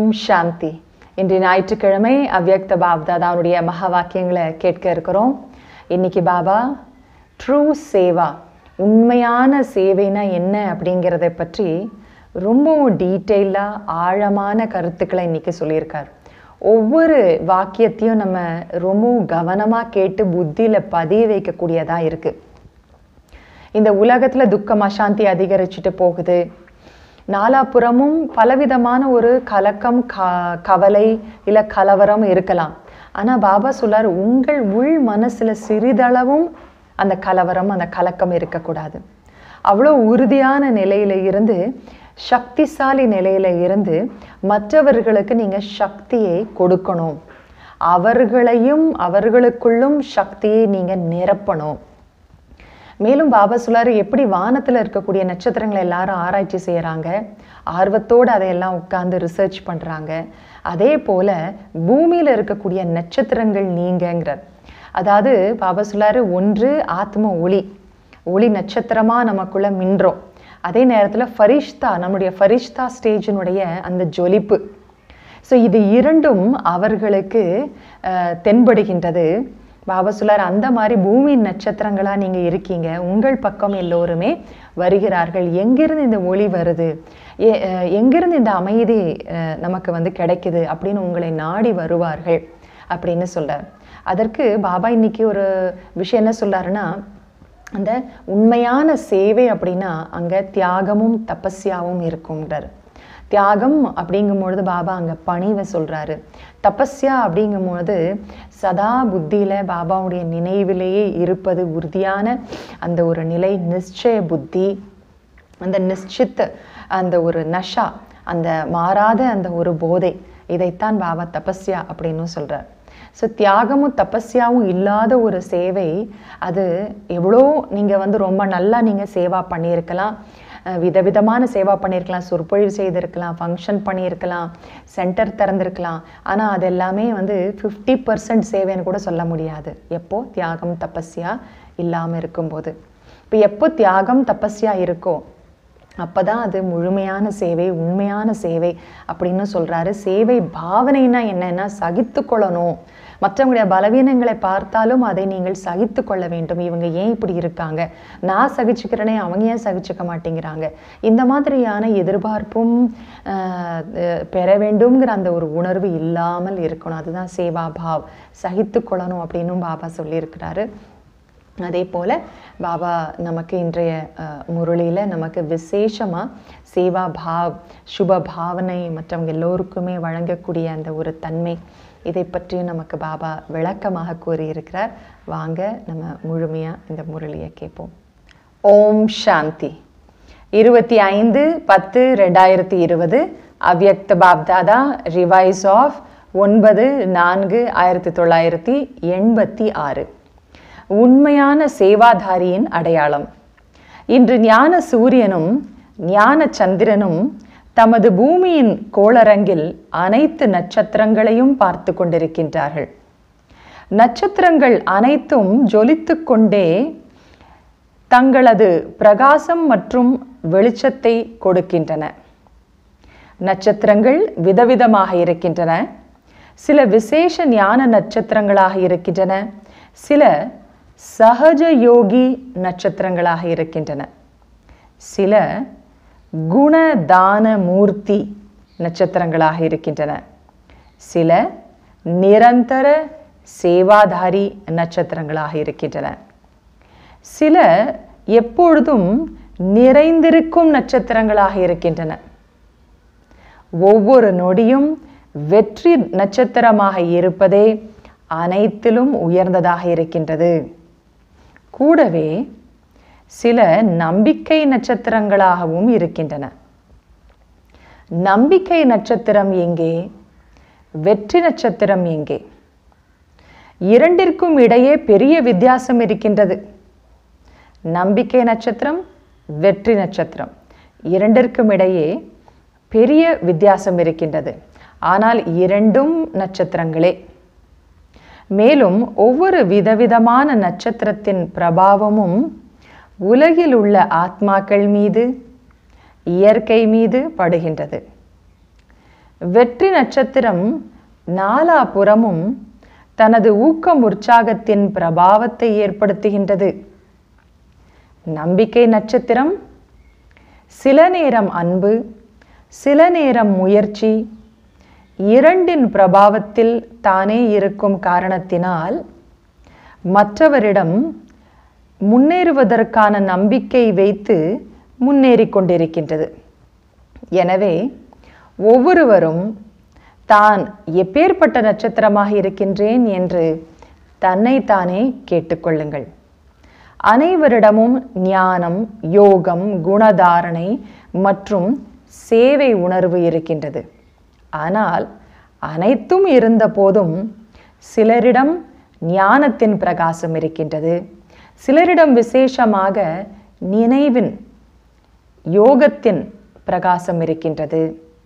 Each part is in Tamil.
ஓம் சாந்தி இன்று ஞாயிற்றுக்கிழமை அவ்யக்த பாப்தாதாவுடைய மகா வாக்கியங்களை கேட்க இருக்கிறோம் இன்னைக்கு பாபா ட்ரூ சேவா உண்மையான சேவைனா என்ன அப்படிங்கிறத பற்றி ரொம்பவும் டீட்டெயிலாக ஆழமான கருத்துக்களை இன்னைக்கு சொல்லியிருக்கார் ஒவ்வொரு வாக்கியத்தையும் நம்ம ரொம்பவும் கவனமாக கேட்டு புத்தியில் பதிய வைக்கக்கூடியதாக இருக்குது இந்த உலகத்தில் துக்கம் அசாந்தி அதிகரிச்சுட்டு போகுது நாலாபுறமும் பலவிதமான ஒரு கலக்கம் க கவலை இல்லை கலவரம் இருக்கலாம் ஆனால் பாபா சொல்லார் உங்கள் உள் மனசில் சிறிதளவும் அந்த கலவரம் அந்த கலக்கம் இருக்கக்கூடாது அவ்வளோ உறுதியான நிலையில இருந்து சக்திசாலி நிலையில இருந்து மற்றவர்களுக்கு நீங்கள் சக்தியை கொடுக்கணும் அவர்களையும் அவர்களுக்குள்ளும் சக்தியை நீங்கள் நிரப்பணும் மேலும் பாபா சொல்லாரு எப்படி வானத்தில் இருக்கக்கூடிய நட்சத்திரங்களை எல்லாரும் ஆராய்ச்சி செய்கிறாங்க ஆர்வத்தோடு அதையெல்லாம் உட்காந்து ரிசர்ச் பண்ணுறாங்க அதே போல் பூமியில் இருக்கக்கூடிய நட்சத்திரங்கள் நீங்கங்கிறார் அதாவது பாபா சொல்லாரு ஒன்று ஆத்ம ஒளி ஒளி நட்சத்திரமாக நமக்குள்ள மின்றோம் அதே நேரத்தில் ஃபரிஷ்தா நம்முடைய ஃபரிஷ்தா ஸ்டேஜினுடைய அந்த ஜொலிப்பு ஸோ இது இரண்டும் அவர்களுக்கு தென்படுகின்றது பாபா சொல்லார் அந்த மாதிரி பூமி நட்சத்திரங்களாக நீங்கள் இருக்கீங்க உங்கள் பக்கம் எல்லோருமே வருகிறார்கள் எங்கிருந்து இந்த ஒளி வருது எ எங்கிருந்து இந்த அமைதி நமக்கு வந்து கிடைக்குது அப்படின்னு உங்களை நாடி வருவார்கள் அப்படின்னு சொல்கிறார் அதற்கு பாபா இன்னைக்கு ஒரு விஷயம் என்ன சொல்கிறாருன்னா அந்த உண்மையான சேவை அப்படின்னா அங்கே தியாகமும் தபஸ்யாவும் இருக்கும்ன்றார் தியாகம் அப்படிங்கும்பொழுது பாபா அங்கே பணிவை சொல்கிறாரு தபஸ்யா அப்படிங்கும்பொழுது சதா புத்தியில் பாபாவுடைய நினைவிலேயே இருப்பது உறுதியான அந்த ஒரு நிலை நிச்சய புத்தி அந்த நிச்சித்த அந்த ஒரு நஷா அந்த மாறாத அந்த ஒரு போதை இதைத்தான் பாபா தபஸ்யா அப்படின்னு சொல்கிறார் ஸோ தியாகமும் தபஸ்யாவும் இல்லாத ஒரு சேவை அது எவ்வளோ நீங்கள் வந்து ரொம்ப நல்லா நீங்கள் சேவா பண்ணியிருக்கலாம் விதவிதமான சேவா பண்ணியிருக்கலாம் சொற்பொழிவு செய்திருக்கலாம் ஃபங்க்ஷன் பண்ணியிருக்கலாம் சென்டர் திறந்திருக்கலாம் ஆனால் அது எல்லாமே வந்து ஃபிஃப்டி பர்சன்ட் சேவைன்னு கூட சொல்ல முடியாது எப்போ தியாகம் தபஸ்யா இல்லாமல் இருக்கும்போது இப்போ எப்போ தியாகம் தபஸ்யா இருக்கோ அப்போ தான் அது முழுமையான சேவை உண்மையான சேவை அப்படின்னு சொல்கிறாரு சேவை பாவனைனா என்னன்னா சகித்து கொள்ளணும் மற்றவங்களுடைய பலவீனங்களை பார்த்தாலும் அதை நீங்கள் சகித்து கொள்ள வேண்டும் இவங்க ஏன் இப்படி இருக்காங்க நான் சகிச்சுக்கிறேனே அவங்க ஏன் சகிச்சுக்க மாட்டேங்கிறாங்க இந்த மாதிரியான எதிர்பார்ப்பும் பெற வேண்டும்ங்கிற அந்த ஒரு உணர்வு இல்லாமல் இருக்கணும் அதுதான் சேவா பாவ் சகித்து கொள்ளணும் அப்படின்னும் பாபா சொல்லியிருக்கிறாரு அதே போல் பாபா நமக்கு இன்றைய முரளியில் நமக்கு விசேஷமாக சேவா பாவ் சுப பாவனை மற்றவங்க எல்லோருக்குமே வழங்கக்கூடிய அந்த ஒரு தன்மை இதை பற்றி நமக்கு பாபா விளக்கமாக கூறியிருக்கிறார் வாங்க நம்ம முழுமையாக இந்த முரளியை கேட்போம் ஓம் சாந்தி இருபத்தி ஐந்து பத்து ரெண்டாயிரத்தி இருபது அவ்யக்த பாப்தாதா ரிவைஸ் ஆஃப் ஒன்பது நான்கு ஆயிரத்தி தொள்ளாயிரத்தி எண்பத்தி ஆறு உண்மையான சேவாதாரியின் அடையாளம் இன்று ஞான சூரியனும் ஞான சந்திரனும் தமது பூமியின் கோளரங்கில் அனைத்து நட்சத்திரங்களையும் பார்த்து கொண்டிருக்கின்றார்கள் நட்சத்திரங்கள் அனைத்தும் ஜொலித்து கொண்டே தங்களது பிரகாசம் மற்றும் வெளிச்சத்தை கொடுக்கின்றன நட்சத்திரங்கள் விதவிதமாக இருக்கின்றன சில விசேஷ ஞான நட்சத்திரங்களாக இருக்கின்றன சில சகஜ யோகி நட்சத்திரங்களாக இருக்கின்றன சில குணதான மூர்த்தி நட்சத்திரங்களாக இருக்கின்றன சில நிரந்தர சேவாதாரி நட்சத்திரங்களாக இருக்கின்றன சில எப்பொழுதும் நிறைந்திருக்கும் நட்சத்திரங்களாக இருக்கின்றன ஒவ்வொரு நொடியும் வெற்றி நட்சத்திரமாக இருப்பதே அனைத்திலும் உயர்ந்ததாக இருக்கின்றது கூடவே சில நம்பிக்கை நட்சத்திரங்களாகவும் இருக்கின்றன நம்பிக்கை நட்சத்திரம் எங்கே வெற்றி நட்சத்திரம் எங்கே இரண்டிற்கும் இடையே பெரிய வித்தியாசம் இருக்கின்றது நம்பிக்கை நட்சத்திரம் வெற்றி நட்சத்திரம் இரண்டிற்கும் இடையே பெரிய வித்தியாசம் இருக்கின்றது ஆனால் இரண்டும் நட்சத்திரங்களே மேலும் ஒவ்வொரு விதவிதமான நட்சத்திரத்தின் பிரபாவமும் உலகில் உள்ள ஆத்மாக்கள் மீது இயற்கை மீது படுகின்றது வெற்றி நட்சத்திரம் நாலாபுறமும் தனது ஊக்கம் உற்சாகத்தின் பிரபாவத்தை ஏற்படுத்துகின்றது நம்பிக்கை நட்சத்திரம் சில நேரம் அன்பு சில நேரம் முயற்சி இரண்டின் பிரபாவத்தில் தானே இருக்கும் காரணத்தினால் மற்றவரிடம் முன்னேறுவதற்கான நம்பிக்கை வைத்து முன்னேறி கொண்டிருக்கின்றது எனவே ஒவ்வொருவரும் தான் எப்பேற்பட்ட நட்சத்திரமாக இருக்கின்றேன் என்று தன்னைத்தானே கேட்டுக்கொள்ளுங்கள் அனைவரிடமும் ஞானம் யோகம் குணதாரணை மற்றும் சேவை உணர்வு இருக்கின்றது ஆனால் அனைத்தும் இருந்த போதும் சிலரிடம் ஞானத்தின் பிரகாசம் இருக்கின்றது சிலரிடம் விசேஷமாக நினைவின் யோகத்தின் பிரகாசம் இருக்கின்றது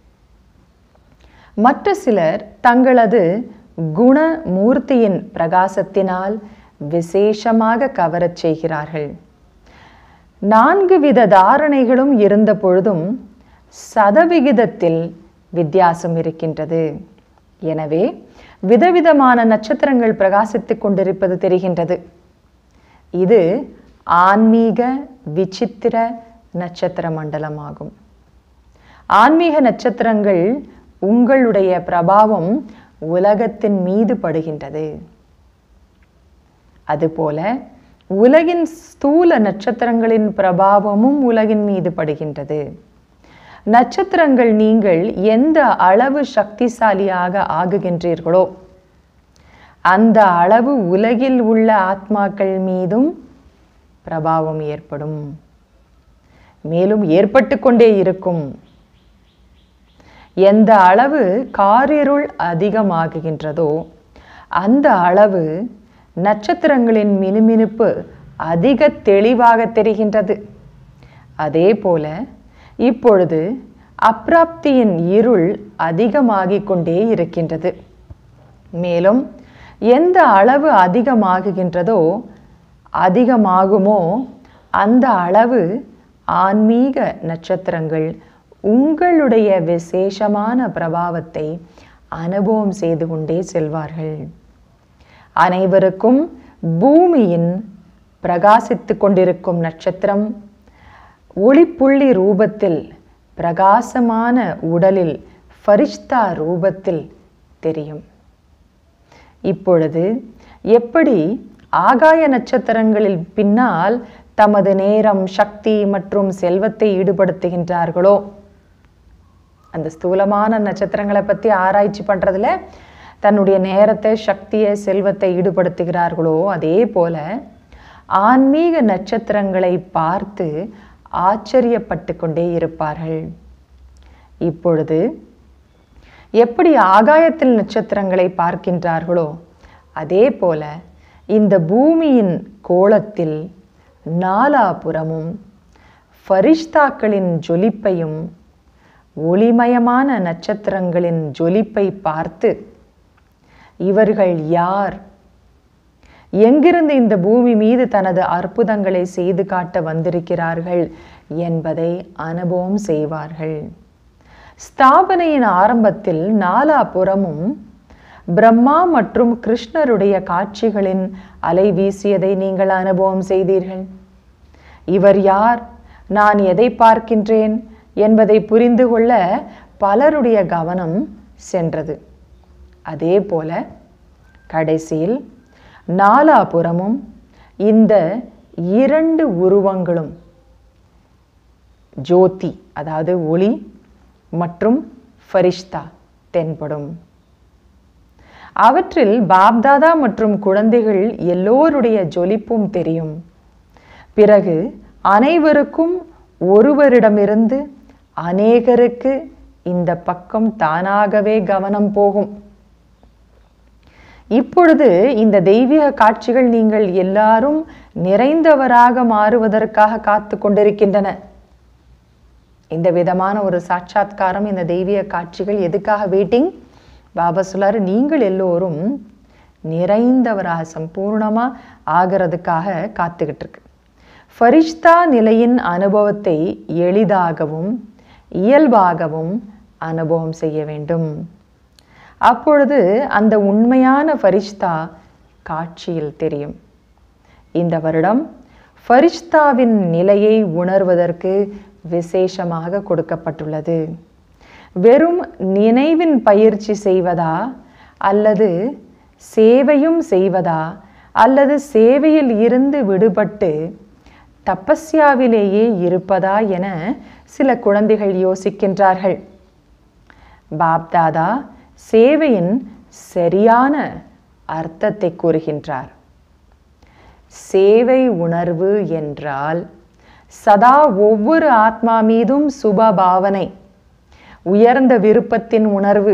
மற்ற சிலர் தங்களது குணமூர்த்தியின் பிரகாசத்தினால் விசேஷமாக கவரச் செய்கிறார்கள் நான்கு வித தாரணைகளும் இருந்த பொழுதும் சதவிகிதத்தில் வித்தியாசம் இருக்கின்றது எனவே விதவிதமான நட்சத்திரங்கள் பிரகாசித்துக் கொண்டிருப்பது தெரிகின்றது இது ஆன்மீக விசித்திர நட்சத்திர மண்டலமாகும் ஆன்மீக நட்சத்திரங்கள் உங்களுடைய பிரபாவம் உலகத்தின் மீது படுகின்றது அதுபோல உலகின் ஸ்தூல நட்சத்திரங்களின் பிரபாவமும் உலகின் மீது படுகின்றது நட்சத்திரங்கள் நீங்கள் எந்த அளவு சக்திசாலியாக ஆகுகின்றீர்களோ அந்த அளவு உலகில் உள்ள ஆத்மாக்கள் மீதும் பிரபாவம் ஏற்படும் மேலும் ஏற்பட்டு கொண்டே இருக்கும் எந்த அளவு காரிருள் அதிகமாகுகின்றதோ அந்த அளவு நட்சத்திரங்களின் மினுமினுப்பு அதிக தெளிவாக தெரிகின்றது அதே போல இப்பொழுது அப்பிராப்தியின் இருள் அதிகமாகிக் கொண்டே இருக்கின்றது மேலும் எந்த அளவு அதிகமாகுகின்றதோ அதிகமாகுமோ அந்த அளவு ஆன்மீக நட்சத்திரங்கள் உங்களுடைய விசேஷமான பிரபாவத்தை அனுபவம் செய்து கொண்டே செல்வார்கள் அனைவருக்கும் பூமியின் பிரகாசித்து கொண்டிருக்கும் நட்சத்திரம் ஒளிப்புள்ளி ரூபத்தில் பிரகாசமான உடலில் ஃபரிஷ்தா ரூபத்தில் தெரியும் இப்பொழுது எப்படி ஆகாய நட்சத்திரங்களில் பின்னால் தமது நேரம் சக்தி மற்றும் செல்வத்தை ஈடுபடுத்துகின்றார்களோ அந்த ஸ்தூலமான நட்சத்திரங்களை பற்றி ஆராய்ச்சி பண்ணுறதுல தன்னுடைய நேரத்தை சக்தியை செல்வத்தை ஈடுபடுத்துகிறார்களோ அதே போல ஆன்மீக நட்சத்திரங்களை பார்த்து ஆச்சரியப்பட்டு கொண்டே இருப்பார்கள் இப்பொழுது எப்படி ஆகாயத்தில் நட்சத்திரங்களை பார்க்கின்றார்களோ அதே போல இந்த பூமியின் கோலத்தில் நாலாபுறமும் ஃபரிஷ்தாக்களின் ஜொலிப்பையும் ஒளிமயமான நட்சத்திரங்களின் ஜொலிப்பை பார்த்து இவர்கள் யார் எங்கிருந்து இந்த பூமி மீது தனது அற்புதங்களை செய்து காட்ட வந்திருக்கிறார்கள் என்பதை அனுபவம் செய்வார்கள் ஸ்தாபனையின் ஆரம்பத்தில் நாலாபுறமும் பிரம்மா மற்றும் கிருஷ்ணருடைய காட்சிகளின் அலை வீசியதை நீங்கள் அனுபவம் செய்தீர்கள் இவர் யார் நான் எதை பார்க்கின்றேன் என்பதை புரிந்து கொள்ள பலருடைய கவனம் சென்றது அதே போல கடைசியில் நாலாபுறமும் இந்த இரண்டு உருவங்களும் ஜோதி அதாவது ஒளி மற்றும் ஃபரிஷ்தா தென்படும் அவற்றில் பாப்தாதா மற்றும் குழந்தைகள் எல்லோருடைய ஜொலிப்பும் தெரியும் பிறகு அனைவருக்கும் ஒருவரிடமிருந்து அநேகருக்கு இந்த பக்கம் தானாகவே கவனம் போகும் இப்பொழுது இந்த தெய்வீக காட்சிகள் நீங்கள் எல்லாரும் நிறைந்தவராக மாறுவதற்காக காத்து கொண்டிருக்கின்றன இந்த விதமான ஒரு சாட்சாத்காரம் இந்த தெய்வீக காட்சிகள் எதுக்காக வெயிட்டிங் பாபா சொல்லாரு நீங்கள் எல்லோரும் நிறைந்தவராக சம்பூர்ணமா ஆகிறதுக்காக காத்துக்கிட்டு இருக்கு ஃபரிஷ்தா நிலையின் அனுபவத்தை எளிதாகவும் இயல்பாகவும் அனுபவம் செய்ய வேண்டும் அப்பொழுது அந்த உண்மையான ஃபரிஷ்தா காட்சியில் தெரியும் இந்த வருடம் ஃபரிஷ்தாவின் நிலையை உணர்வதற்கு விசேஷமாக கொடுக்கப்பட்டுள்ளது வெறும் நினைவின் பயிற்சி செய்வதா அல்லது சேவையும் செய்வதா அல்லது சேவையில் இருந்து விடுபட்டு தபஸ்யாவிலேயே இருப்பதா என சில குழந்தைகள் யோசிக்கின்றார்கள் பாப்தாதா சேவையின் சரியான அர்த்தத்தை கூறுகின்றார் சேவை உணர்வு என்றால் சதா ஒவ்வொரு ஆத்மா மீதும் சுப பாவனை உயர்ந்த விருப்பத்தின் உணர்வு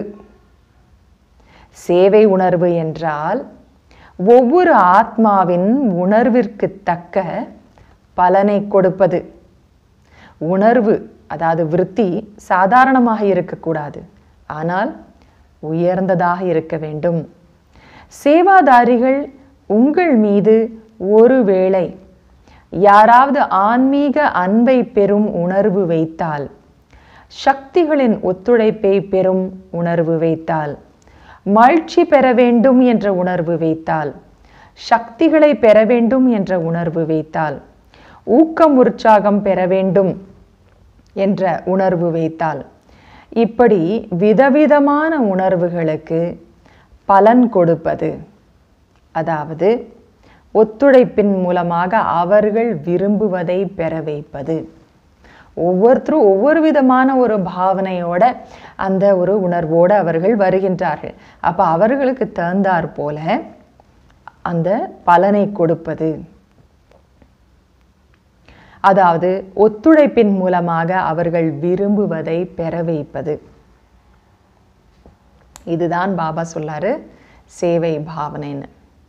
சேவை உணர்வு என்றால் ஒவ்வொரு ஆத்மாவின் உணர்விற்கு தக்க பலனை கொடுப்பது உணர்வு அதாவது விருத்தி சாதாரணமாக இருக்கக்கூடாது ஆனால் உயர்ந்ததாக இருக்க வேண்டும் சேவாதாரிகள் உங்கள் மீது ஒருவேளை யாராவது ஆன்மீக அன்பை பெறும் உணர்வு வைத்தால் சக்திகளின் ஒத்துழைப்பை பெறும் உணர்வு வைத்தால் மகிழ்ச்சி பெற வேண்டும் என்ற உணர்வு வைத்தால் சக்திகளை பெற வேண்டும் என்ற உணர்வு வைத்தால் ஊக்கம் உற்சாகம் பெற வேண்டும் என்ற உணர்வு வைத்தால் இப்படி விதவிதமான உணர்வுகளுக்கு பலன் கொடுப்பது அதாவது ஒத்துழைப்பின் மூலமாக அவர்கள் விரும்புவதை பெற வைப்பது ஒவ்வொருத்தரும் ஒவ்வொரு விதமான ஒரு பாவனையோட அந்த ஒரு உணர்வோடு அவர்கள் வருகின்றார்கள் அப்போ அவர்களுக்கு தகுந்தாற் போல அந்த பலனை கொடுப்பது அதாவது ஒத்துழைப்பின் மூலமாக அவர்கள் விரும்புவதை பெற வைப்பது இதுதான் பாபா சொல்லாரு சேவை பாவனைன்னு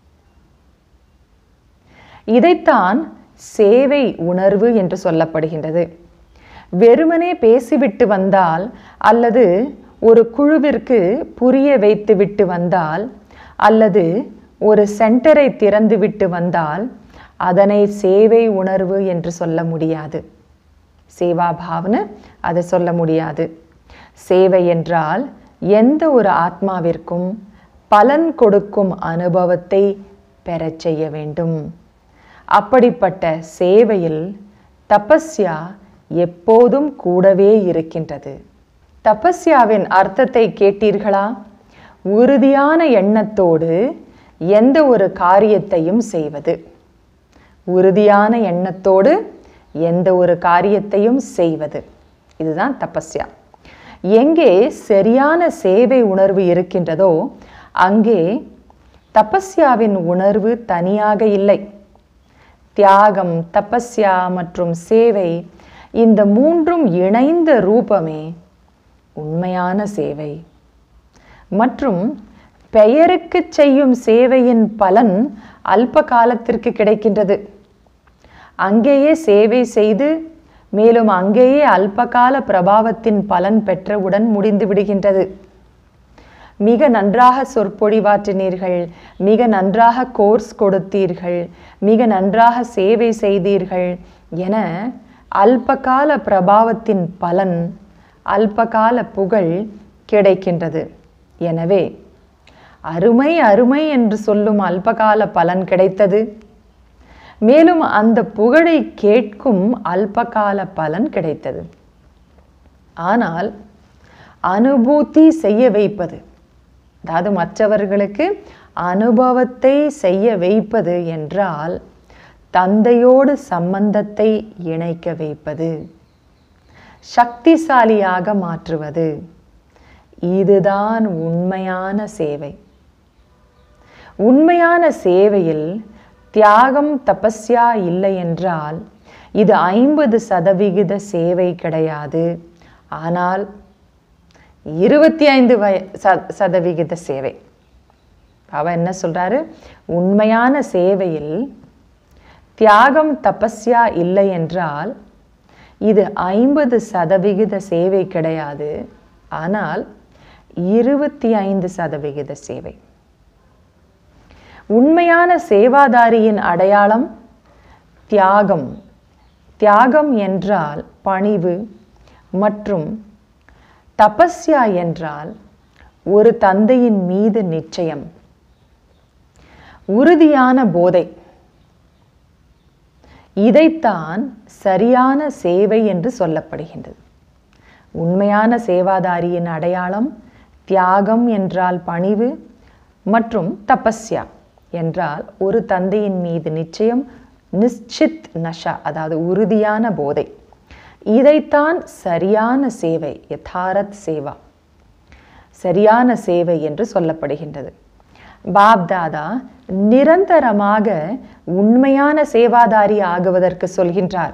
இதைத்தான் சேவை உணர்வு என்று சொல்லப்படுகின்றது வெறுமனே பேசிவிட்டு வந்தால் அல்லது ஒரு குழுவிற்கு புரிய வைத்துவிட்டு வந்தால் அல்லது ஒரு சென்டரை திறந்துவிட்டு வந்தால் அதனை சேவை உணர்வு என்று சொல்ல முடியாது சேவா பாவனை அதை சொல்ல முடியாது சேவை என்றால் எந்த ஒரு ஆத்மாவிற்கும் பலன் கொடுக்கும் அனுபவத்தை பெறச் செய்ய வேண்டும் அப்படிப்பட்ட சேவையில் தபஸ்யா எப்போதும் கூடவே இருக்கின்றது தபஸ்யாவின் அர்த்தத்தை கேட்டீர்களா உறுதியான எண்ணத்தோடு எந்த ஒரு காரியத்தையும் செய்வது உறுதியான எண்ணத்தோடு எந்த ஒரு காரியத்தையும் செய்வது இதுதான் தபஸ்யா எங்கே சரியான சேவை உணர்வு இருக்கின்றதோ அங்கே தபஸ்யாவின் உணர்வு தனியாக இல்லை தியாகம் தபஸ்யா மற்றும் சேவை இந்த மூன்றும் இணைந்த ரூபமே உண்மையான சேவை மற்றும் பெயருக்கு செய்யும் சேவையின் பலன் அல்ப காலத்திற்கு கிடைக்கின்றது அங்கேயே சேவை செய்து மேலும் அங்கேயே அல்பகால பிரபாவத்தின் பலன் பெற்றவுடன் முடிந்து விடுகின்றது மிக நன்றாக சொற்பொழிவாற்றினீர்கள் மிக நன்றாக கோர்ஸ் கொடுத்தீர்கள் மிக நன்றாக சேவை செய்தீர்கள் என அல்பகால பிரபாவத்தின் பலன் அல்பகால புகழ் கிடைக்கின்றது எனவே அருமை அருமை என்று சொல்லும் அல்பகால பலன் கிடைத்தது மேலும் அந்த புகழை கேட்கும் அல்பகால பலன் கிடைத்தது ஆனால் அனுபூதி செய்ய வைப்பது அதாவது மற்றவர்களுக்கு அனுபவத்தை செய்ய வைப்பது என்றால் தந்தையோடு சம்பந்தத்தை இணைக்க வைப்பது சக்திசாலியாக மாற்றுவது இதுதான் உண்மையான சேவை உண்மையான சேவையில் தியாகம் தபஸ்யா இல்லை என்றால் இது ஐம்பது சதவிகித சேவை கிடையாது ஆனால் இருபத்தி ஐந்து வய ச- சதவிகித சேவை அவ என்ன சொல்றாரு உண்மையான சேவையில் தியாகம் தபஸ்யா இல்லை என்றால் இது ஐம்பது சதவிகித சேவை கிடையாது ஆனால் இருபத்தி ஐந்து சதவிகித சேவை உண்மையான சேவாதாரியின் அடையாளம் தியாகம் தியாகம் என்றால் பணிவு மற்றும் தபஸ்யா என்றால் ஒரு தந்தையின் மீது நிச்சயம் உறுதியான போதை இதைத்தான் சரியான சேவை என்று சொல்லப்படுகின்றது உண்மையான சேவாதாரியின் அடையாளம் தியாகம் என்றால் பணிவு மற்றும் தபஸ்யா என்றால் ஒரு தந்தையின் மீது நிச்சயம் நிச்சித் நஷா அதாவது உறுதியான போதை இதைத்தான் சரியான சேவை யதாரத் சேவா சரியான சேவை என்று சொல்லப்படுகின்றது பாப்தாதா நிரந்தரமாக உண்மையான சேவாதாரி ஆகுவதற்கு சொல்கின்றார்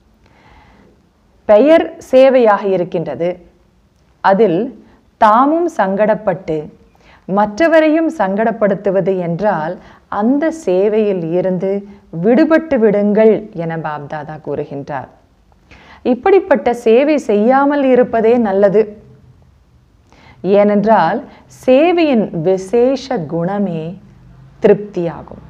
பெயர் சேவையாக இருக்கின்றது அதில் தாமும் சங்கடப்பட்டு மற்றவரையும் சங்கடப்படுத்துவது என்றால் அந்த சேவையில் இருந்து விடுபட்டு விடுங்கள் என பாப்தாதா கூறுகின்றார் இப்படிப்பட்ட சேவை செய்யாமல் இருப்பதே நல்லது ஏனென்றால் சேவையின் விசேஷ குணமே திருப்தியாகும்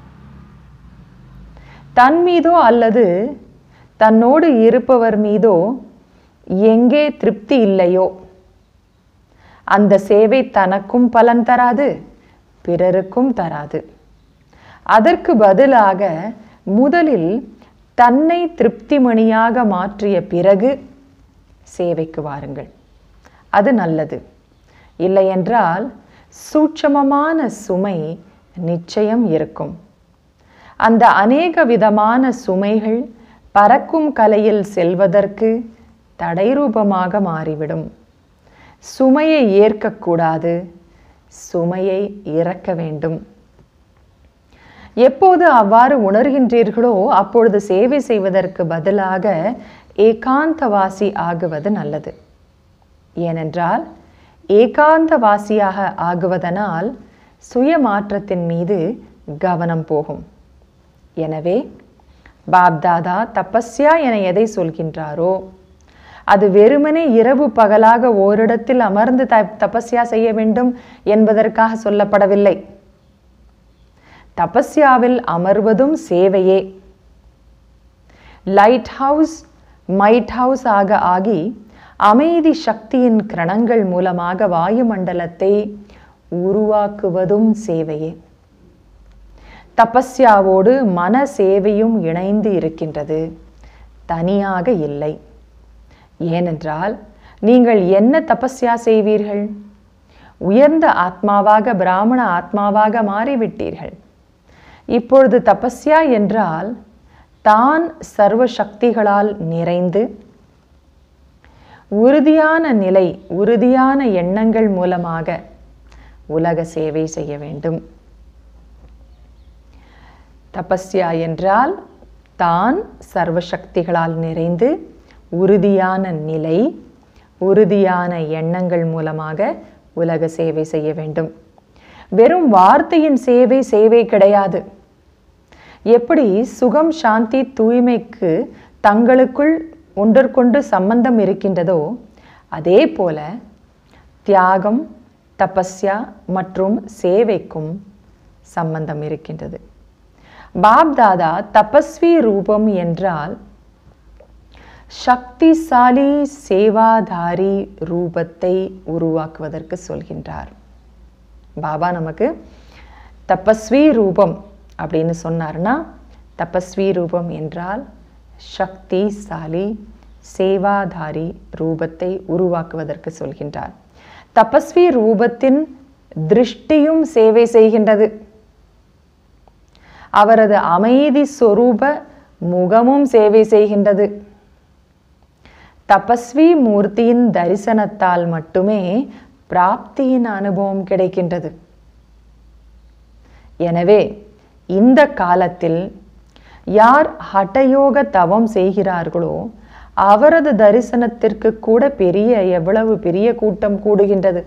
தன் மீதோ அல்லது தன்னோடு இருப்பவர் மீதோ எங்கே திருப்தி இல்லையோ அந்த சேவை தனக்கும் பலன் தராது பிறருக்கும் தராது அதற்கு பதிலாக முதலில் தன்னை திருப்திமணியாக மாற்றிய பிறகு சேவைக்கு வாருங்கள் அது நல்லது இல்லையென்றால் சூட்சமமான சுமை நிச்சயம் இருக்கும் அந்த அநேக விதமான சுமைகள் பறக்கும் கலையில் செல்வதற்கு தடை ரூபமாக மாறிவிடும் சுமையை ஏற்கக்கூடாது சுமையை இறக்க வேண்டும் எப்போது அவ்வாறு உணர்கின்றீர்களோ அப்பொழுது சேவை செய்வதற்கு பதிலாக ஏகாந்தவாசி ஆகுவது நல்லது ஏனென்றால் ஏகாந்தவாசியாக ஆகுவதனால் சுய மாற்றத்தின் மீது கவனம் போகும் எனவே பாப்தாதா தபஸ்யா என எதை சொல்கின்றாரோ அது வெறுமனே இரவு பகலாக ஓரிடத்தில் அமர்ந்து த தபஸ்யா செய்ய வேண்டும் என்பதற்காக சொல்லப்படவில்லை தபஸ்யாவில் அமர்வதும் சேவையே லைட் ஹவுஸ் மைட் ஹவுஸ் ஆக ஆகி அமைதி சக்தியின் கிரணங்கள் மூலமாக வாயுமண்டலத்தை உருவாக்குவதும் சேவையே தபஸ்யாவோடு மன சேவையும் இணைந்து இருக்கின்றது தனியாக இல்லை ஏனென்றால் நீங்கள் என்ன தபஸ்யா செய்வீர்கள் உயர்ந்த ஆத்மாவாக பிராமண ஆத்மாவாக மாறிவிட்டீர்கள் இப்பொழுது தபஸ்யா என்றால் தான் சர்வ சக்திகளால் நிறைந்து உறுதியான நிலை உறுதியான எண்ணங்கள் மூலமாக உலக சேவை செய்ய வேண்டும் தபஸ்யா என்றால் தான் சர்வசக்திகளால் நிறைந்து உறுதியான நிலை உறுதியான எண்ணங்கள் மூலமாக உலக சேவை செய்ய வேண்டும் வெறும் வார்த்தையின் சேவை சேவை கிடையாது எப்படி சுகம் சாந்தி தூய்மைக்கு தங்களுக்குள் ஒன்றற்கொண்டு சம்பந்தம் இருக்கின்றதோ அதே போல தியாகம் தபஸ்யா மற்றும் சேவைக்கும் சம்பந்தம் இருக்கின்றது பாப்தாதா தபஸ்வி ரூபம் என்றால் சக்திசாலி சேவாதாரி ரூபத்தை உருவாக்குவதற்கு சொல்கின்றார் பாபா நமக்கு தபஸ்வி ரூபம் அப்படின்னு சொன்னார்னா தபஸ்வி ரூபம் என்றால் சக்திசாலி சேவாதாரி ரூபத்தை உருவாக்குவதற்கு சொல்கின்றார் தபஸ்வி ரூபத்தின் திருஷ்டியும் சேவை செய்கின்றது அவரது அமைதி சொரூப முகமும் சேவை செய்கின்றது தபஸ்வி மூர்த்தியின் தரிசனத்தால் மட்டுமே பிராப்தியின் அனுபவம் கிடைக்கின்றது எனவே இந்த காலத்தில் யார் ஹட்டயோக தவம் செய்கிறார்களோ அவரது தரிசனத்திற்கு கூட பெரிய எவ்வளவு பெரிய கூட்டம் கூடுகின்றது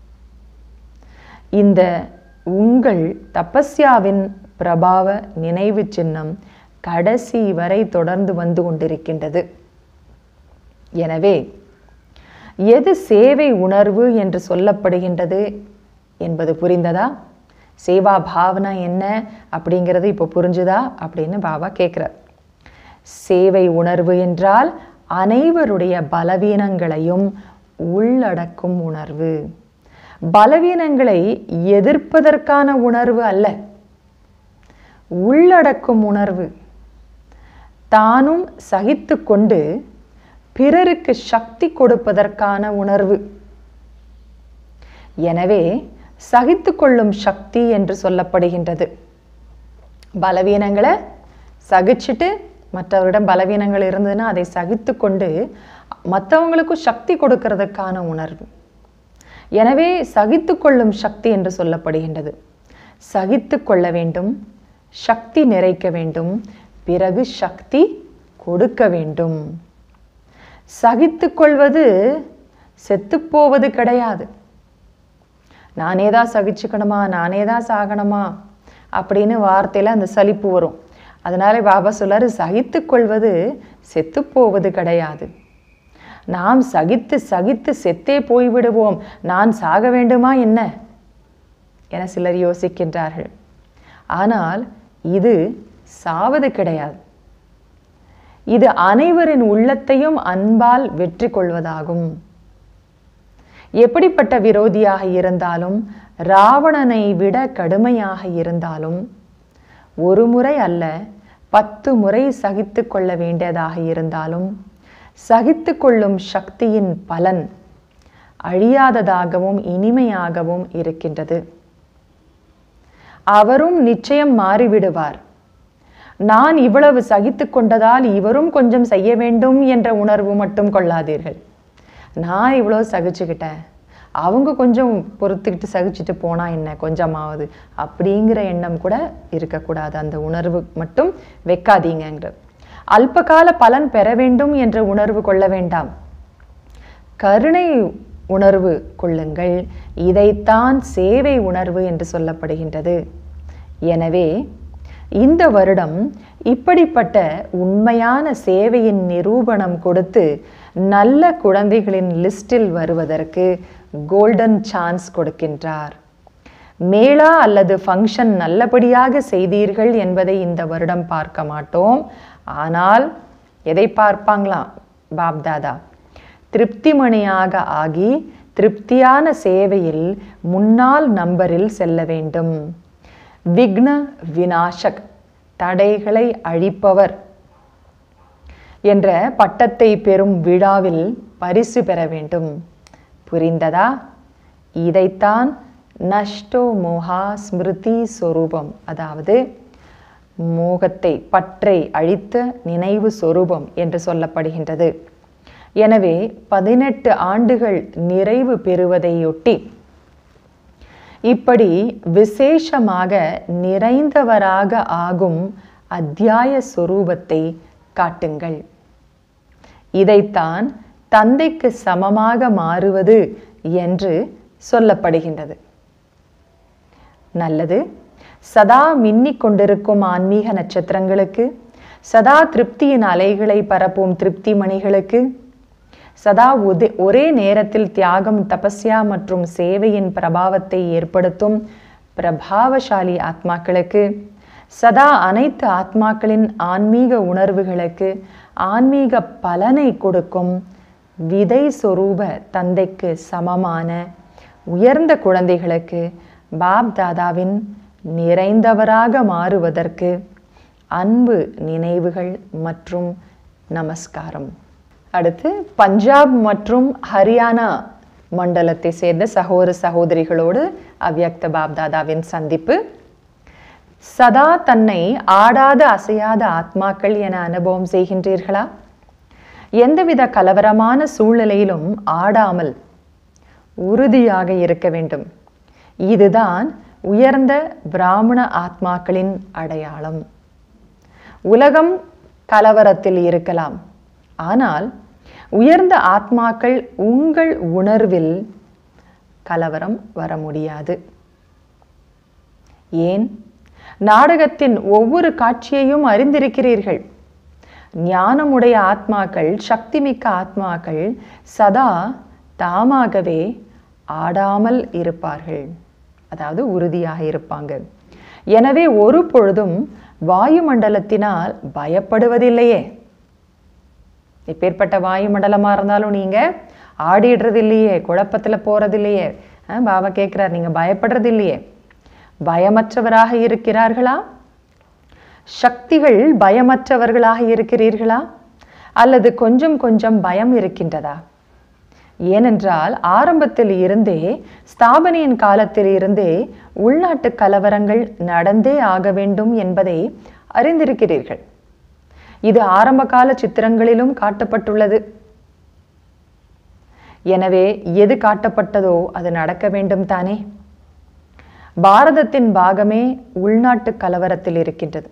இந்த உங்கள் தபஸ்யாவின் பிரபாவ நினைவு சின்னம் கடைசி வரை தொடர்ந்து வந்து கொண்டிருக்கின்றது எனவே எது சேவை உணர்வு என்று சொல்லப்படுகின்றது என்பது புரிந்ததா சேவா பாவனா என்ன அப்படிங்கிறது இப்போ புரிஞ்சுதா அப்படின்னு பாபா கேட்குறார் சேவை உணர்வு என்றால் அனைவருடைய பலவீனங்களையும் உள்ளடக்கும் உணர்வு பலவீனங்களை எதிர்ப்பதற்கான உணர்வு அல்ல உள்ளடக்கும் உணர்வு தானும் சகித்து கொண்டு பிறருக்கு சக்தி கொடுப்பதற்கான உணர்வு எனவே சகித்து கொள்ளும் சக்தி என்று சொல்லப்படுகின்றது பலவீனங்களை சகிச்சுட்டு மற்றவரிடம் பலவீனங்கள் இருந்ததுன்னா அதை சகித்து கொண்டு மற்றவங்களுக்கும் சக்தி கொடுக்கறதுக்கான உணர்வு எனவே சகித்து கொள்ளும் சக்தி என்று சொல்லப்படுகின்றது சகித்து கொள்ள வேண்டும் சக்தி நிறைக்க வேண்டும் பிறகு சக்தி கொடுக்க வேண்டும் சகித்து கொள்வது செத்துப்போவது கிடையாது நானே தான் சகிச்சுக்கணுமா நானே தான் சாகணுமா அப்படின்னு வார்த்தையில் அந்த சலிப்பு வரும் அதனால பாபா சொல்லாரு சகித்து கொள்வது செத்துப்போவது கிடையாது நாம் சகித்து சகித்து செத்தே போய்விடுவோம் நான் சாக வேண்டுமா என்ன என சிலர் யோசிக்கின்றார்கள் ஆனால் இது சாவது கிடையாது இது அனைவரின் உள்ளத்தையும் அன்பால் வெற்றி கொள்வதாகும் எப்படிப்பட்ட விரோதியாக இருந்தாலும் ராவணனை விட கடுமையாக இருந்தாலும் ஒரு முறை அல்ல பத்து முறை சகித்து கொள்ள வேண்டியதாக இருந்தாலும் சகித்து கொள்ளும் சக்தியின் பலன் அழியாததாகவும் இனிமையாகவும் இருக்கின்றது அவரும் நிச்சயம் மாறிவிடுவார் நான் இவ்வளவு சகித்து கொண்டதால் இவரும் கொஞ்சம் செய்ய வேண்டும் என்ற உணர்வு மட்டும் கொள்ளாதீர்கள் நான் இவ்வளோ சகிச்சுக்கிட்டேன் அவங்க கொஞ்சம் பொறுத்துக்கிட்டு சகிச்சுட்டு போனா என்ன கொஞ்சமாவது அப்படிங்கிற எண்ணம் கூட இருக்கக்கூடாது அந்த உணர்வு மட்டும் வைக்காதீங்கங்கிற அல்பகால பலன் பெற வேண்டும் என்ற உணர்வு கொள்ள வேண்டாம் கருணை உணர்வு கொள்ளுங்கள் இதைத்தான் சேவை உணர்வு என்று சொல்லப்படுகின்றது எனவே இந்த வருடம் இப்படிப்பட்ட உண்மையான சேவையின் நிரூபணம் கொடுத்து நல்ல குழந்தைகளின் லிஸ்டில் வருவதற்கு கோல்டன் சான்ஸ் கொடுக்கின்றார் மேளா அல்லது ஃபங்க்ஷன் நல்லபடியாக செய்தீர்கள் என்பதை இந்த வருடம் பார்க்க மாட்டோம் ஆனால் எதை பார்ப்பாங்களாம் பாப்தாதா திருப்திமணியாக ஆகி திருப்தியான சேவையில் முன்னாள் நம்பரில் செல்ல வேண்டும் விக்ன விநாசக் தடைகளை அழிப்பவர் என்ற பட்டத்தை பெறும் விழாவில் பரிசு பெற வேண்டும் புரிந்ததா இதைத்தான் நஷ்டோ மோகா ஸ்மிருதி சொரூபம் அதாவது மோகத்தை பற்றை அழித்த நினைவு சொரூபம் என்று சொல்லப்படுகின்றது எனவே பதினெட்டு ஆண்டுகள் நிறைவு பெறுவதையொட்டி இப்படி விசேஷமாக நிறைந்தவராக ஆகும் அத்தியாய சொரூபத்தை காட்டுங்கள் இதைத்தான் தந்தைக்கு சமமாக மாறுவது என்று சொல்லப்படுகின்றது நல்லது சதா மின்னிக் கொண்டிருக்கும் ஆன்மீக நட்சத்திரங்களுக்கு சதா திருப்தியின் அலைகளை பரப்பும் திருப்தி மணிகளுக்கு சதா உதே ஒரே நேரத்தில் தியாகம் தபஸ்யா மற்றும் சேவையின் பிரபாவத்தை ஏற்படுத்தும் பிரபாவசாலி ஆத்மாக்களுக்கு சதா அனைத்து ஆத்மாக்களின் ஆன்மீக உணர்வுகளுக்கு ஆன்மீக பலனை கொடுக்கும் விதை சொரூப தந்தைக்கு சமமான உயர்ந்த குழந்தைகளுக்கு பாப் தாதாவின் நிறைந்தவராக மாறுவதற்கு அன்பு நினைவுகள் மற்றும் நமஸ்காரம் அடுத்து பஞ்சாப் மற்றும் ஹரியானா மண்டலத்தை சேர்ந்த சகோதர சகோதரிகளோடு அவ்யக்த பாப்தாதாவின் சந்திப்பு சதா தன்னை ஆடாத அசையாத ஆத்மாக்கள் என அனுபவம் செய்கின்றீர்களா எந்தவித கலவரமான சூழ்நிலையிலும் ஆடாமல் உறுதியாக இருக்க வேண்டும் இதுதான் உயர்ந்த பிராமண ஆத்மாக்களின் அடையாளம் உலகம் கலவரத்தில் இருக்கலாம் ஆனால் உயர்ந்த ஆத்மாக்கள் உங்கள் உணர்வில் கலவரம் வர முடியாது ஏன் நாடகத்தின் ஒவ்வொரு காட்சியையும் அறிந்திருக்கிறீர்கள் ஞானமுடைய ஆத்மாக்கள் சக்திமிக்க ஆத்மாக்கள் சதா தாமாகவே ஆடாமல் இருப்பார்கள் அதாவது உறுதியாக இருப்பாங்க எனவே ஒரு பொழுதும் வாயுமண்டலத்தினால் பயப்படுவதில்லையே எப்பேற்பட்ட வாயுமண்டலமாக இருந்தாலும் நீங்கள் ஆடிடுறது இல்லையே குழப்பத்தில் போறது இல்லையே அஹ் பாபா கேட்குறார் நீங்கள் பயப்படுறது இல்லையே பயமற்றவராக இருக்கிறார்களா சக்திகள் பயமற்றவர்களாக இருக்கிறீர்களா அல்லது கொஞ்சம் கொஞ்சம் பயம் இருக்கின்றதா ஏனென்றால் ஆரம்பத்தில் இருந்தே ஸ்தாபனையின் காலத்தில் இருந்தே உள்நாட்டு கலவரங்கள் நடந்தே ஆக வேண்டும் என்பதை அறிந்திருக்கிறீர்கள் இது ஆரம்பகால சித்திரங்களிலும் காட்டப்பட்டுள்ளது எனவே எது காட்டப்பட்டதோ அது நடக்க வேண்டும் தானே பாரதத்தின் பாகமே உள்நாட்டு கலவரத்தில் இருக்கின்றது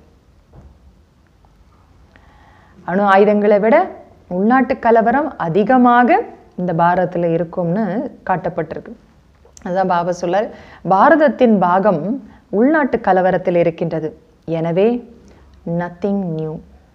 அணு ஆயுதங்களை விட உள்நாட்டு கலவரம் அதிகமாக இந்த பாரதத்தில் இருக்கும்னு காட்டப்பட்டிருக்கு அதுதான் பாபா சொல்லார் பாரதத்தின் பாகம் உள்நாட்டு கலவரத்தில் இருக்கின்றது எனவே நத்திங் நியூ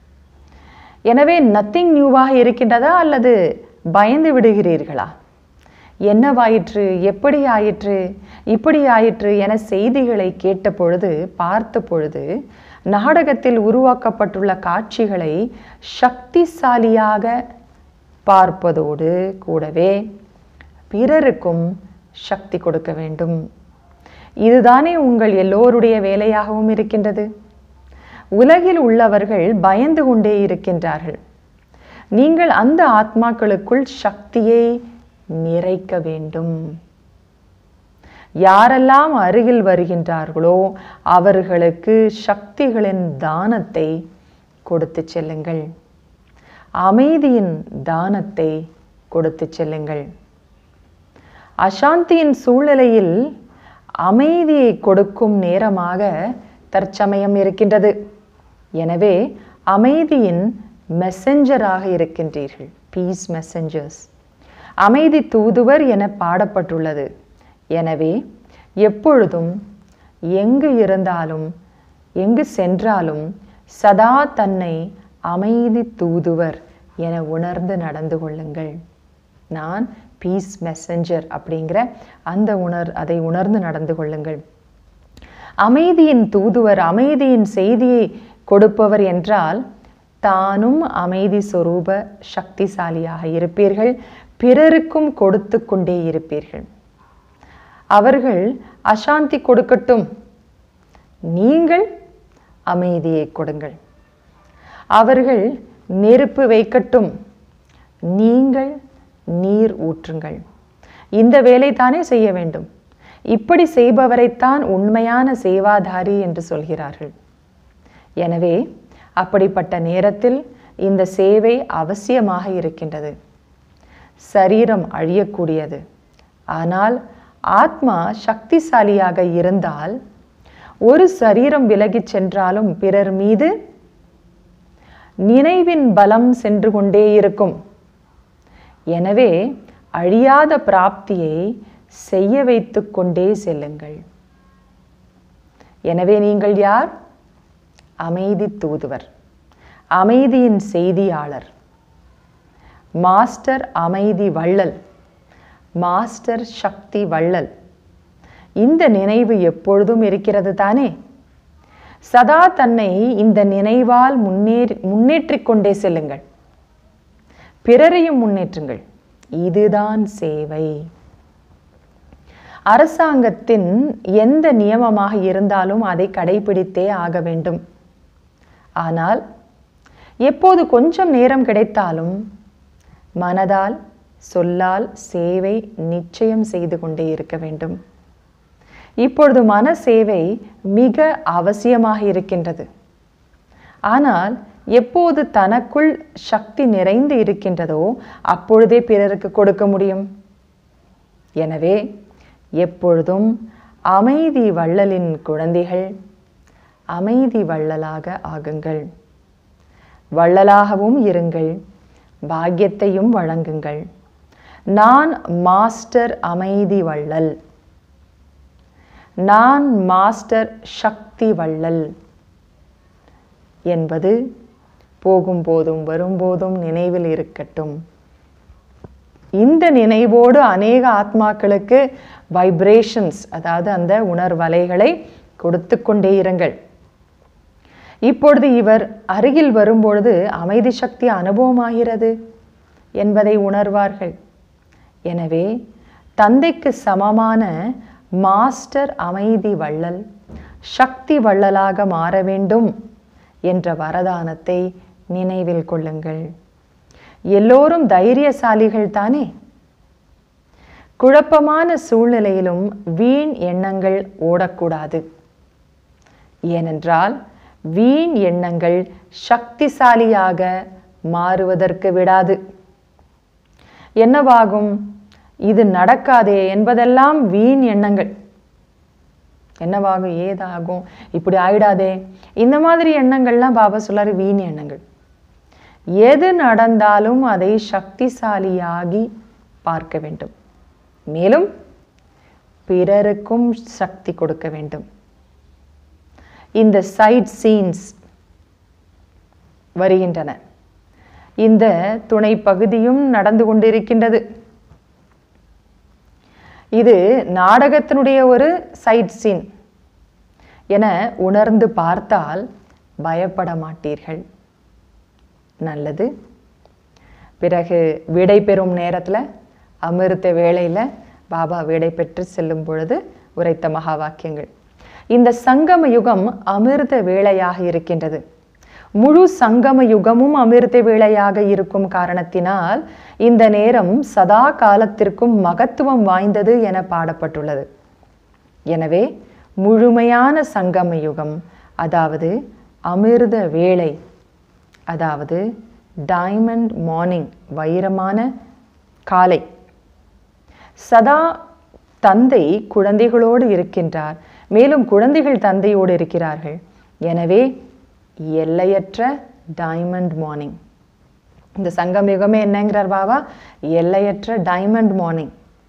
எனவே நத்திங் நியூவாக இருக்கின்றதா அல்லது பயந்து விடுகிறீர்களா என்னவாயிற்று எப்படி ஆயிற்று இப்படி ஆயிற்று என செய்திகளை கேட்ட பொழுது பார்த்த பொழுது நாடகத்தில் உருவாக்கப்பட்டுள்ள காட்சிகளை சக்திசாலியாக பார்ப்பதோடு கூடவே பிறருக்கும் சக்தி கொடுக்க வேண்டும் இதுதானே உங்கள் எல்லோருடைய வேலையாகவும் இருக்கின்றது உலகில் உள்ளவர்கள் பயந்து கொண்டே இருக்கின்றார்கள் நீங்கள் அந்த ஆத்மாக்களுக்குள் சக்தியை நிறைக்க வேண்டும் யாரெல்லாம் அருகில் வருகின்றார்களோ அவர்களுக்கு சக்திகளின் தானத்தை கொடுத்து செல்லுங்கள் அமைதியின் தானத்தை கொடுத்து செல்லுங்கள் அசாந்தியின் சூழ்நிலையில் அமைதியை கொடுக்கும் நேரமாக தற்சமயம் இருக்கின்றது எனவே அமைதியின் மெசஞ்சராக இருக்கின்றீர்கள் பீஸ் மெசஞ்சர்ஸ் அமைதி தூதுவர் என பாடப்பட்டுள்ளது எனவே எப்பொழுதும் எங்கு இருந்தாலும் எங்கு சென்றாலும் சதா தன்னை அமைதி தூதுவர் என உணர்ந்து நடந்து கொள்ளுங்கள் நான் பீஸ் மெசஞ்சர் அப்படிங்கிற அந்த உணர் அதை உணர்ந்து நடந்து கொள்ளுங்கள் அமைதியின் தூதுவர் அமைதியின் செய்தியை கொடுப்பவர் என்றால் தானும் அமைதி சொரூப சக்திசாலியாக இருப்பீர்கள் பிறருக்கும் கொடுத்து கொண்டே இருப்பீர்கள் அவர்கள் அசாந்தி கொடுக்கட்டும் நீங்கள் அமைதியை கொடுங்கள் அவர்கள் நெருப்பு வைக்கட்டும் நீங்கள் நீர் ஊற்றுங்கள் இந்த வேலை தானே செய்ய வேண்டும் இப்படி செய்பவரைத்தான் உண்மையான சேவாதாரி என்று சொல்கிறார்கள் எனவே அப்படிப்பட்ட நேரத்தில் இந்த சேவை அவசியமாக இருக்கின்றது சரீரம் அழியக்கூடியது ஆனால் ஆத்மா சக்திசாலியாக இருந்தால் ஒரு சரீரம் விலகிச் சென்றாலும் பிறர் மீது நினைவின் பலம் சென்று கொண்டே இருக்கும் எனவே அழியாத பிராப்தியை செய்ய வைத்து கொண்டே செல்லுங்கள் எனவே நீங்கள் யார் அமைதி தூதுவர் அமைதியின் செய்தியாளர் மாஸ்டர் அமைதி வள்ளல் மாஸ்டர் சக்தி வள்ளல் இந்த நினைவு எப்பொழுதும் இருக்கிறது தானே சதா தன்னை இந்த நினைவால் முன்னேறி முன்னேற்றிக் கொண்டே செல்லுங்கள் பிறரையும் முன்னேற்றுங்கள் இதுதான் சேவை அரசாங்கத்தின் எந்த நியமமாக இருந்தாலும் அதை கடைபிடித்தே ஆக வேண்டும் ஆனால் எப்போது கொஞ்சம் நேரம் கிடைத்தாலும் மனதால் சொல்லால் சேவை நிச்சயம் செய்து கொண்டே இருக்க வேண்டும் இப்பொழுது மன சேவை மிக அவசியமாக இருக்கின்றது ஆனால் எப்போது தனக்குள் சக்தி நிறைந்து இருக்கின்றதோ அப்பொழுதே பிறருக்கு கொடுக்க முடியும் எனவே எப்பொழுதும் அமைதி வள்ளலின் குழந்தைகள் அமைதி வள்ளலாக ஆகுங்கள் வள்ளலாகவும் இருங்கள் பாக்கியத்தையும் வழங்குங்கள் நான் மாஸ்டர் அமைதி வள்ளல் நான் மாஸ்டர் சக்தி வள்ளல் என்பது போகும்போதும் வரும்போதும் நினைவில் இருக்கட்டும் இந்த நினைவோடு அநேக ஆத்மாக்களுக்கு வைப்ரேஷன்ஸ் அதாவது அந்த உணர்வலைகளை கொடுத்து கொண்டே இருங்கள் இப்பொழுது இவர் அருகில் வரும்பொழுது அமைதி சக்தி அனுபவமாகிறது என்பதை உணர்வார்கள் எனவே தந்தைக்கு சமமான மாஸ்டர் அமைதி வள்ளல் சக்தி வள்ளலாக மாற வேண்டும் என்ற வரதானத்தை நினைவில் கொள்ளுங்கள் எல்லோரும் தைரியசாலிகள் தானே குழப்பமான சூழ்நிலையிலும் வீண் எண்ணங்கள் ஓடக்கூடாது ஏனென்றால் வீண் எண்ணங்கள் சக்திசாலியாக மாறுவதற்கு விடாது என்னவாகும் இது நடக்காதே என்பதெல்லாம் வீண் எண்ணங்கள் என்னவாகும் ஏதாகும் இப்படி ஆயிடாதே இந்த மாதிரி எண்ணங்கள்லாம் பாபா சொல்லாரு வீண் எண்ணங்கள் எது நடந்தாலும் அதை சக்திசாலியாகி பார்க்க வேண்டும் மேலும் பிறருக்கும் சக்தி கொடுக்க வேண்டும் இந்த சைட் சீன்ஸ் வருகின்றன இந்த துணை பகுதியும் நடந்து கொண்டிருக்கின்றது இது நாடகத்தினுடைய ஒரு சைட் சீன் என உணர்ந்து பார்த்தால் பயப்பட மாட்டீர்கள் நல்லது பிறகு விடை பெறும் நேரத்தில் அமிர்த வேளையில் பாபா விடை பெற்று செல்லும் பொழுது உரைத்த மகா வாக்கியங்கள் இந்த சங்கம யுகம் அமிர்த வேளையாக இருக்கின்றது முழு சங்கம யுகமும் அமிர்த வேளையாக இருக்கும் காரணத்தினால் இந்த நேரம் சதா காலத்திற்கும் மகத்துவம் வாய்ந்தது என பாடப்பட்டுள்ளது எனவே முழுமையான சங்கம யுகம் அதாவது அமிர்த வேளை அதாவது டைமண்ட் மார்னிங் வைரமான காலை சதா தந்தை குழந்தைகளோடு இருக்கின்றார் மேலும் குழந்தைகள் தந்தையோடு இருக்கிறார்கள் எனவே எல்லையற்ற டைமண்ட் மார்னிங் இந்த சங்கம் யுகமே என்னங்கிறார் பாபா எல்லையற்ற டைமண்ட் மார்னிங்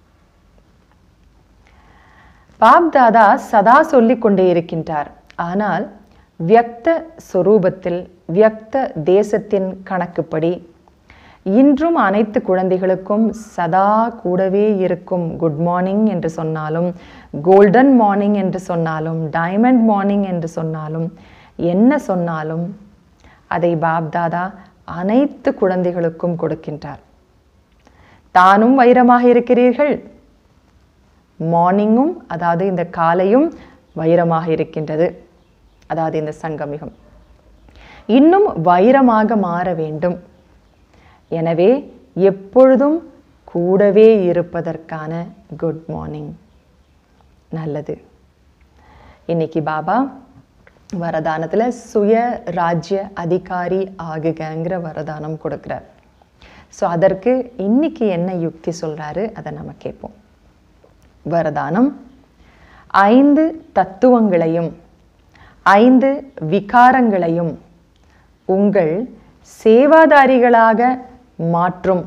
பாப் தாதா சதா சொல்லிக் கொண்டே இருக்கின்றார் ஆனால் வியக்த சொரூபத்தில் வியக்த தேசத்தின் கணக்குப்படி இன்றும் அனைத்து குழந்தைகளுக்கும் சதா கூடவே இருக்கும் குட் மார்னிங் என்று சொன்னாலும் கோல்டன் மார்னிங் என்று சொன்னாலும் டைமண்ட் மார்னிங் என்று சொன்னாலும் என்ன சொன்னாலும் அதை பாப்தாதா அனைத்து குழந்தைகளுக்கும் கொடுக்கின்றார் தானும் வைரமாக இருக்கிறீர்கள் மார்னிங்கும் அதாவது இந்த காலையும் வைரமாக இருக்கின்றது அதாவது இந்த சங்கமிகம் இன்னும் வைரமாக மாற வேண்டும் எனவே எப்பொழுதும் கூடவே இருப்பதற்கான குட் மார்னிங் நல்லது இன்னைக்கு பாபா வரதானத்தில் சுய ராஜ்ய அதிகாரி ஆகுகங்கிற வரதானம் கொடுக்குறார் ஸோ அதற்கு இன்னைக்கு என்ன யுக்தி சொல்றாரு அதை நம்ம கேட்போம் வரதானம் ஐந்து தத்துவங்களையும் ஐந்து விகாரங்களையும் உங்கள் சேவாதாரிகளாக மாற்றும்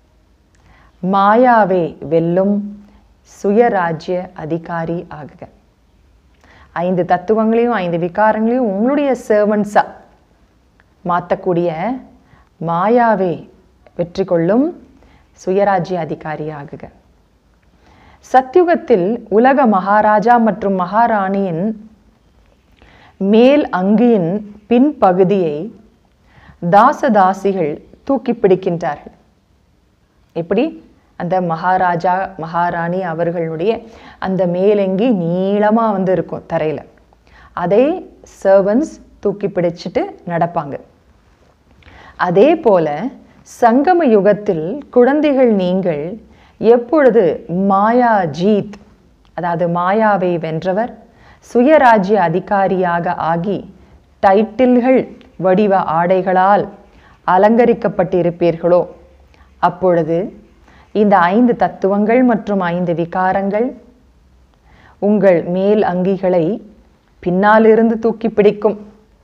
மாயாவே வெல்லும் சுயராஜ்ய அதிகாரி ஆகுக ஐந்து தத்துவங்களையும் ஐந்து விகாரங்களையும் உங்களுடைய சர்வன்ஸா மாற்றக்கூடிய மாயாவே வெற்றி கொள்ளும் சுயராஜ்ய அதிகாரி ஆகுக சத்யுகத்தில் உலக மகாராஜா மற்றும் மகாராணியின் மேல் அங்கியின் பின்பகுதியை தாசதாசிகள் தூக்கி பிடிக்கின்றார்கள் எப்படி அந்த மகாராஜா மகாராணி அவர்களுடைய அந்த மேலங்கி நீளமாக வந்து இருக்கும் தரையில் அதை சர்வன்ஸ் தூக்கி பிடிச்சிட்டு நடப்பாங்க அதே போல சங்கம யுகத்தில் குழந்தைகள் நீங்கள் எப்பொழுது மாயா ஜீத் அதாவது மாயாவை வென்றவர் சுயராஜ்ய அதிகாரியாக ஆகி டைட்டில்கள் வடிவ ஆடைகளால் அலங்கரிக்கப்பட்டிருப்பீர்களோ அப்பொழுது இந்த ஐந்து தத்துவங்கள் மற்றும் ஐந்து விகாரங்கள் உங்கள் மேல் அங்கிகளை பின்னாலிருந்து தூக்கி பிடிக்கும்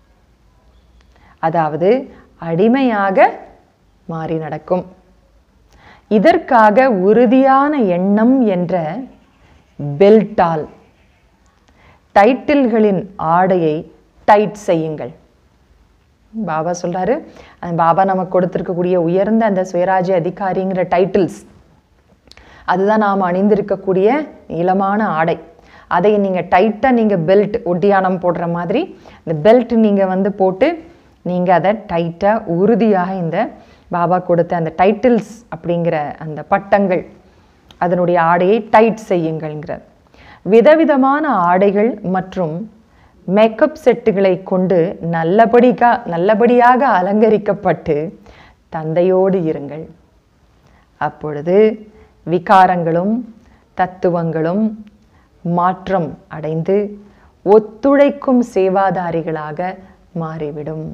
அதாவது அடிமையாக மாறி நடக்கும் இதற்காக உறுதியான எண்ணம் என்ற பெல்ட்டால் டைட்டில்களின் ஆடையை டைட் செய்யுங்கள் பாபா சொல்றாரு அந்த பாபா நமக்கு கொடுத்திருக்கக்கூடிய உயர்ந்த அந்த சுயராஜ்ய அதிகாரிங்கிற டைட்டில்ஸ் அதுதான் நாம் அணிந்திருக்கக்கூடிய நீளமான ஆடை அதை நீங்கள் டைட்டாக நீங்கள் பெல்ட் ஒட்டியானம் போடுற மாதிரி இந்த பெல்ட் நீங்கள் வந்து போட்டு நீங்கள் அதை டைட்டாக உறுதியாக இந்த பாபா கொடுத்த அந்த டைட்டில்ஸ் அப்படிங்கிற அந்த பட்டங்கள் அதனுடைய ஆடையை டைட் செய்யுங்கள்ங்கிறார் விதவிதமான ஆடைகள் மற்றும் மேக்கப் செட்டுகளை கொண்டு நல்லபடிக்கா நல்லபடியாக அலங்கரிக்கப்பட்டு தந்தையோடு இருங்கள் அப்பொழுது விகாரங்களும் தத்துவங்களும் மாற்றம் அடைந்து ஒத்துழைக்கும் சேவாதாரிகளாக மாறிவிடும்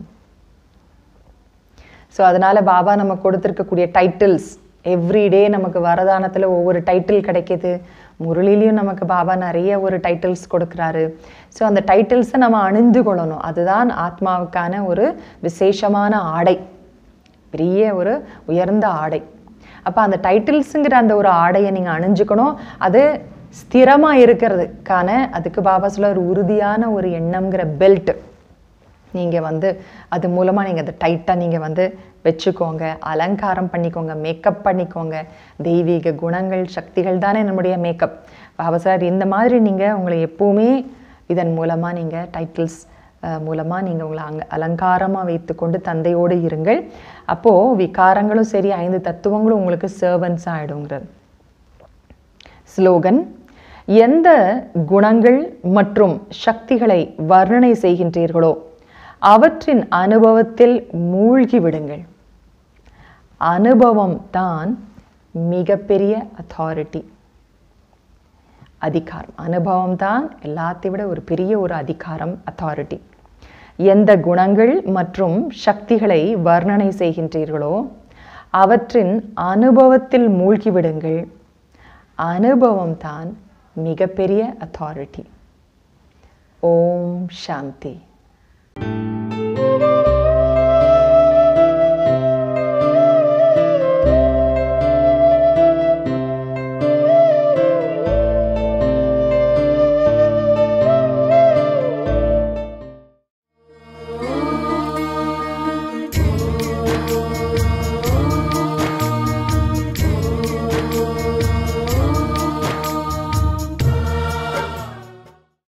ஸோ அதனால பாபா நம்ம கொடுத்துருக்கக்கூடிய டைட்டில்ஸ் எவ்ரிடே நமக்கு வரதானத்தில் ஒவ்வொரு டைட்டில் கிடைக்கிது முரளிலையும் நமக்கு பாபா நிறைய ஒரு டைட்டில்ஸ் கொடுக்குறாரு ஸோ அந்த டைட்டில்ஸை நம்ம அணிந்து கொள்ளணும் அதுதான் ஆத்மாவுக்கான ஒரு விசேஷமான ஆடை பெரிய ஒரு உயர்ந்த ஆடை அப்போ அந்த டைட்டில்ஸுங்கிற அந்த ஒரு ஆடையை நீங்கள் அணிஞ்சுக்கணும் அது ஸ்திரமாக இருக்கிறதுக்கான அதுக்கு பாபா சொல்ல ஒரு உறுதியான ஒரு எண்ணம்ங்கிற பெல்ட் நீங்கள் வந்து அது மூலமாக நீங்கள் அதை டைட்டாக நீங்கள் வந்து வச்சுக்கோங்க அலங்காரம் பண்ணிக்கோங்க மேக்கப் பண்ணிக்கோங்க தெய்வீக குணங்கள் சக்திகள் தானே நம்முடைய மேக்கப் பாபா சார் இந்த மாதிரி நீங்கள் உங்களை எப்போவுமே இதன் மூலமாக நீங்கள் டைட்டில்ஸ் மூலமாக நீங்கள் உங்களை அங்க அலங்காரமாக வைத்துக்கொண்டு தந்தையோடு இருங்கள் அப்போது விகாரங்களும் சரி ஐந்து தத்துவங்களும் உங்களுக்கு சர்வன்ஸ் ஆகிடுங்கிறது ஸ்லோகன் எந்த குணங்கள் மற்றும் சக்திகளை வர்ணனை செய்கின்றீர்களோ அவற்றின் அனுபவத்தில் மூழ்கி விடுங்கள் அனுபவம் தான் மிகப்பெரிய அத்தாரிட்டி அதிகாரம் அனுபவம் தான் எல்லாத்தையும் விட ஒரு பெரிய ஒரு அதிகாரம் அத்தாரிட்டி எந்த குணங்கள் மற்றும் சக்திகளை வர்ணனை செய்கின்றீர்களோ அவற்றின் அனுபவத்தில் மூழ்கி விடுங்கள் அனுபவம் தான் மிகப்பெரிய அத்தாரிட்டி ஓம் சாந்தி